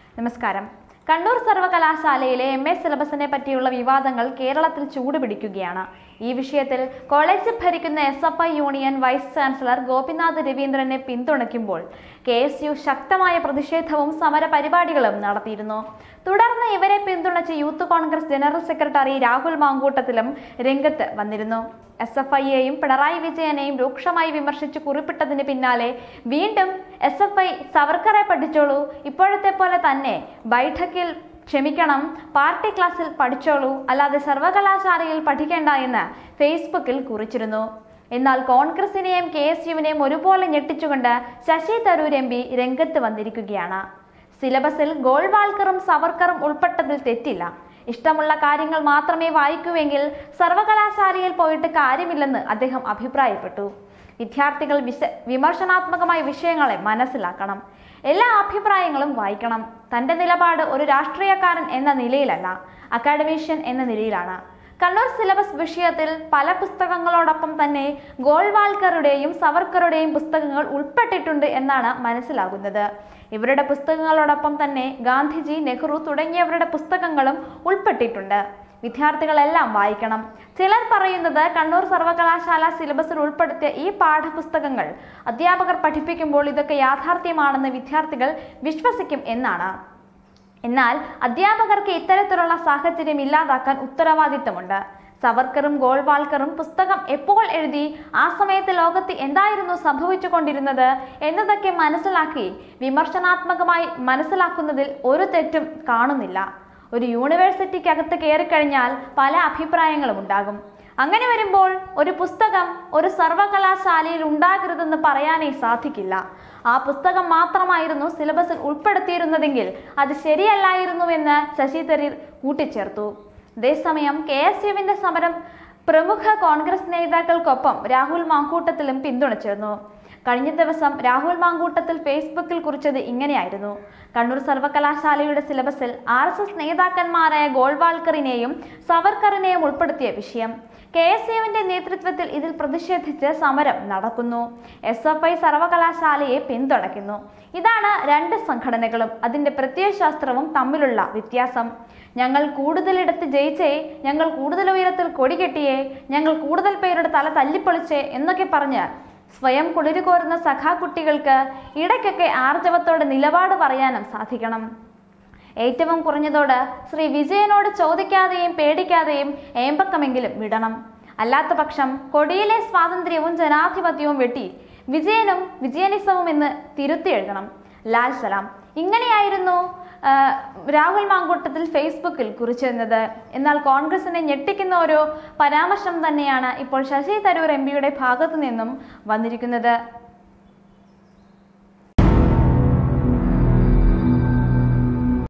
നമസ്കാരം കണ്ണൂർ സർവകലാശാലയിലെ M A സിലബസിനെ പറ്റിയുള്ള വിവാദങ്ങൾ കേരളത്തിൽ ചൂടുപിടിക്കുകയാണ് ഈ വിഷയത്തിൽ കോളേജ് ഭരിക്കുന്ന S F I union vice chancellor Gopinath രവീന്ദ്രനെ പിന്തുണയ്ക്കുമ്പോൾ കെ എസ് യു ശക്തമായ പ്രതിഷേധവും സമര പരിപാടികളും നടത്തിയിരുന്നു തുടർന്ന് ഇവരെ പിന്തുണച്ച് youth Congress general secretary Rahul മാങ്കൂട്ടത്തിലും രംഗത്ത് വന്നിരുന്നു എസ് എഫ് ഐയെയും പിണറായി വിജയനെയും രൂക്ഷമായി വിമർശിച്ച് കുറിപ്പിട്ടതിന് പിന്നാലെ വീണ്ടും എസ് എഫ് ഐ സവർക്കറെ പഠിച്ചോളൂ ഇപ്പോഴത്തെ പോലെ തന്നെ ബൈഠക്കിൽ ക്ഷമിക്കണം പാർട്ടി ക്ലാസ്സിൽ പഠിച്ചോളൂ അല്ലാതെ സർവകലാശാലയിൽ പഠിക്കേണ്ട എന്ന് ഫേസ്ബുക്കിൽ കുറിച്ചിരുന്നു എന്നാൽ കോൺഗ്രസിനെയും കെ എസ് യുവിനെയും ഒരുപോലെ ഞെട്ടിച്ചുകൊണ്ട് ശശി തരൂർ എം പി രംഗത്ത് വന്നിരിക്കുകയാണ് സിലബസിൽ ഗോൾവാൾക്കറും സവർക്കറും ഉൾപ്പെട്ടതിൽ തെറ്റില്ല ഇഷ്ടമുള്ള കാര്യങ്ങൾ മാത്രമേ വായിക്കൂവെങ്കിൽ സർവകലാശാലയിൽ പോയിട്ട് കാര്യമില്ലെന്ന് അദ്ദേഹം അഭിപ്രായപ്പെട്ടു വിദ്യാർത്ഥികൾ വിശ വിമർശനാത്മകമായ വിഷയങ്ങളെ മനസ്സിലാക്കണം എല്ലാ അഭിപ്രായങ്ങളും വായിക്കണം തന്റെ നിലപാട് ഒരു രാഷ്ട്രീയക്കാരൻ എന്ന നിലയിലല്ല അക്കാഡമീഷ്യൻ എന്ന നിലയിലാണ് കണ്ണൂർ സിലബസ് വിഷയത്തിൽ പല പുസ്തകങ്ങളോടൊപ്പം തന്നെ ഗോൾവാൾക്കറുടെയും സവർക്കറുടെയും പുസ്തകങ്ങൾ ഉൾപ്പെട്ടിട്ടുണ്ട് എന്നാണ് മനസ്സിലാകുന്നത് ഇവരുടെ പുസ്തകങ്ങളോടൊപ്പം തന്നെ ഗാന്ധിജി നെഹ്റു തുടങ്ങിയവരുടെ പുസ്തകങ്ങളും ഉൾപ്പെട്ടിട്ടുണ്ട് വിദ്യാർത്ഥികളെല്ലാം വായിക്കണം ചിലർ പറയുന്നത് കണ്ണൂർ സർവകലാശാല സിലബസിൽ ഉൾപ്പെടുത്തിയ ഈ പാഠപുസ്തകങ്ങൾ അധ്യാപകർ പഠിപ്പിക്കുമ്പോൾ ഇതൊക്കെ യാഥാർത്ഥ്യമാണെന്ന് വിദ്യാർത്ഥികൾ വിശ്വസിക്കും എന്നാണ് എന്നാൽ അധ്യാപകർക്ക് ഇത്തരത്തിലുള്ള സാഹചര്യം ഇല്ലാതാക്കാൻ ഉത്തരവാദിത്തമുണ്ട് സവർക്കറും ഗോൾവാൾക്കറും പുസ്തകം എപ്പോൾ എഴുതി ആ സമയത്ത് ലോകത്ത് എന്തായിരുന്നു സംഭവിച്ചുകൊണ്ടിരുന്നത് എന്നതൊക്കെ മനസ്സിലാക്കി വിമർശനാത്മകമായി മനസ്സിലാക്കുന്നതിൽ ഒരു തെറ്റും കാണുന്നില്ല ഒരു യൂണിവേഴ്സിറ്റിക്കകത്ത് കയറിക്കഴിഞ്ഞാൽ പല അഭിപ്രായങ്ങളും ഉണ്ടാകും അങ്ങനെ വരുമ്പോൾ ഒരു പുസ്തകം ഒരു സർവകലാശാലയിൽ ഉണ്ടാകരുതെന്ന് പറയാനേ സാധിക്കില്ല ആ പുസ്തകം മാത്രമായിരുന്നു സിലബസിൽ ഉൾപ്പെടുത്തിയിരുന്നതെങ്കിൽ അത് ശരിയല്ലായിരുന്നുവെന്ന് ശശി തരൂർ കൂട്ടിച്ചേർത്തു അതേസമയം കെ എസ് യുവിന്റെ സമരം പ്രമുഖ കോൺഗ്രസ് നേതാക്കൾക്കൊപ്പം രാഹുൽ മാങ്കൂട്ടത്തിലും പിന്തുണച്ചിരുന്നു കഴിഞ്ഞ ദിവസം രാഹുൽ മാങ്കൂട്ടത്തിൽ ഫേസ്ബുക്കിൽ കുറിച്ചത് ഇങ്ങനെയായിരുന്നു കണ്ണൂർ സർവകലാശാലയുടെ സിലബസിൽ ആർ എസ് എസ് നേതാക്കന്മാരായ ഗോൾവാൾക്കറിനെയും സവർക്കറിനെയും ഉൾപ്പെടുത്തിയ വിഷയം കെ എസ് യുവിന്റെ നേതൃത്വത്തിൽ ഇതിൽ പ്രതിഷേധിച്ച് സമരം നടക്കുന്നു എസ് എഫ് ഐ സർവകലാശാലയെ പിന്തുണയ്ക്കുന്നു ഇതാണ് രണ്ട് സംഘടനകളും അതിന്റെ പ്രത്യയശാസ്ത്രവും തമ്മിലുള്ള വ്യത്യാസം ഞങ്ങൾ കൂടുതലിടത്ത് ജയിച്ചേ ഞങ്ങൾ കൂടുതൽ ഉയരത്തിൽ കൊടി കെട്ടിയേ ഞങ്ങൾ കൂടുതൽ പേരുടെ തല തല്ലിപ്പൊളിച്ചേ എന്നൊക്കെ പറഞ്ഞ് സ്വയം കുളിരു കോരുന്ന സഖാകുട്ടികൾക്ക് ഇടയ്ക്കൊക്കെ ആർജവത്തോടെ നിലപാട് പറയാനും സാധിക്കണം ഏറ്റവും കുറഞ്ഞതോട് ശ്രീ വിജയനോട് ചോദിക്കാതെയും പേടിക്കാതെയും ഏമ്പക്കമെങ്കിലും വിടണം അല്ലാത്ത പക്ഷം കൊടിയിലെ സ്വാതന്ത്ര്യവും ജനാധിപത്യവും വെട്ടി വിജയനും വിജയനിസവും എന്ന് തിരുത്തി എഴുതണം ലാൽ സലാം ഇങ്ങനെയായിരുന്നു ആ, രാഹുൽ മാങ്കൂട്ടത്തിൽ ഫേസ്ബുക്കിൽ കുറിച്ചിരുന്നത് എന്നാൽ കോൺഗ്രസിനെ ഞെട്ടിക്കുന്ന ഒരു പരാമർശം തന്നെയാണ് ഇപ്പോൾ ശശി തരൂർ എം പിയുടെ ഭാഗത്തു നിന്നും വന്നിരിക്കുന്നത്